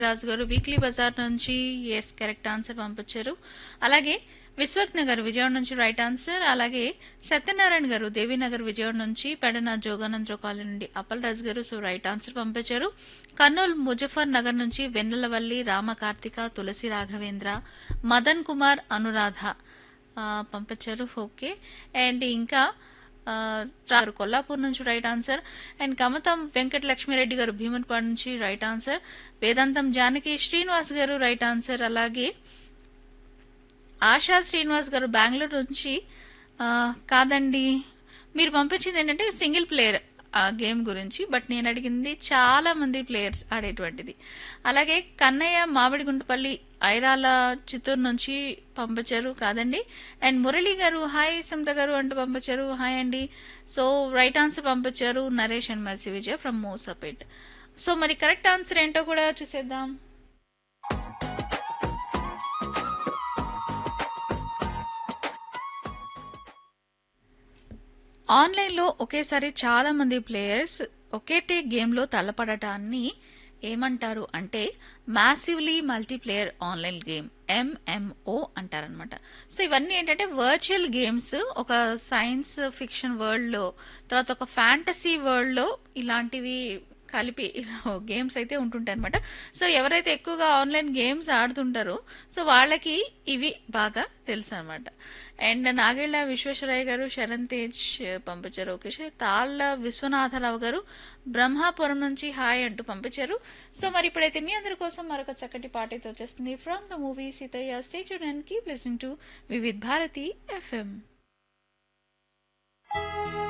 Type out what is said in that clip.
రాజు గారు వీక్లీ బజార్ నుంచి yes correct answer పంపించారు అలాగే విశ్వజ్ఞ గారు విజయవాడ నుంచి రైట్ ఆన్సర్ అలాగే సత్యనారాయణ గారు దేవీనగర్ విజయవాడ నుంచి పెడన జోగానంద్ర కాలనీ నుండి అప్పల్ రాజు గారు సో రైట్ ఆన్సర్ పంపించారు కర్నూలు ముజఫర్ నగర్ నుంచి వెన్నెలవల్లి రామ కార్తిక తులసి రాఘవేంద్ర మదన్ కుమార్ అనురాధ ఆ, పంపించారు ఓకే అండ్ ఇంకా ఆ, రారు కొల్లాపూర్ నుంచి right answer and Kamatam Venkata Lakshmi Reddy garu Bheemanpadu నుంచి రైట్ ఆన్సర్ వేదాంతం జానకి శ్రీనివాస్ గారు రైట్ ఆన్సర్ అలాగే ఆశా శ్రీనివాస్ గారు బెంగళూరు నుంచి ఆ, కాదండి మీరు పంపించింది ఏంటంటే సింగిల్ ప్లేయర్ ఆ గేమ్ గురించి బట్ నేను అడిగింది చాలా మంది ప్లేయర్స్ ఆడేటువంటిది అలాగే కన్నయ్య మామిడిగుంటపల్లి ఐరాల చిత్తూరు నుంచి పంపించారు కాదండి అండ్ మురళి గారు హాయ్ సమత గారు అంటూ పంపించారు హాయ్ అండి సో రైట్ ఆన్సర్ పంపించారు Naresh and Marsi Vijay from Moosapet so మరి కరెక్ట్ ఆన్సర్ ఏంటో కూడా చూసేద్దాం ఆన్లైన్లో ఒకేసారి చాలా మంది ప్లేయర్స్ ఒకేటే గేమ్లో తలపడటాన్ని ఏమంటారు అంటే massively multiplayer online game MMO అంటారనమాట సో ఇవన్నీ ఏంటంటే వర్చువల్ గేమ్స్ ఒక సైన్స్ ఫిక్షన్ వరల్డ్లో తర్వాత ఒక ఫ్యాంటసీ వరల్డ్లో ఇలాంటివి కలిపి గేమ్స్ అయితే ఉంటుంటాయి అనమాట సో ఎవరైతే ఎక్కువగా ఆన్లైన్ గేమ్స్ ఆడుతుంటారో సో వాళ్ళకి ఇవి బాగా తెలుసు అనమాట అండ్ నాగేళ్ల విశ్వేశ్వరయ్య గారు శరణ్ తేజ్ పంపించారు ఓకే సార్. తాళ్ళ విశ్వనాథరావు గారు బ్రహ్మాపురం నుంచి హాయ్ అంటూ పంపించారు సో మరి ఇప్పుడైతే మీ అందరి కోసం మరొక చక్కటి పాట అయితే వచ్చేస్తుంది from the movie Seethayya stay tuned and keep listening to Vividh Bharati FM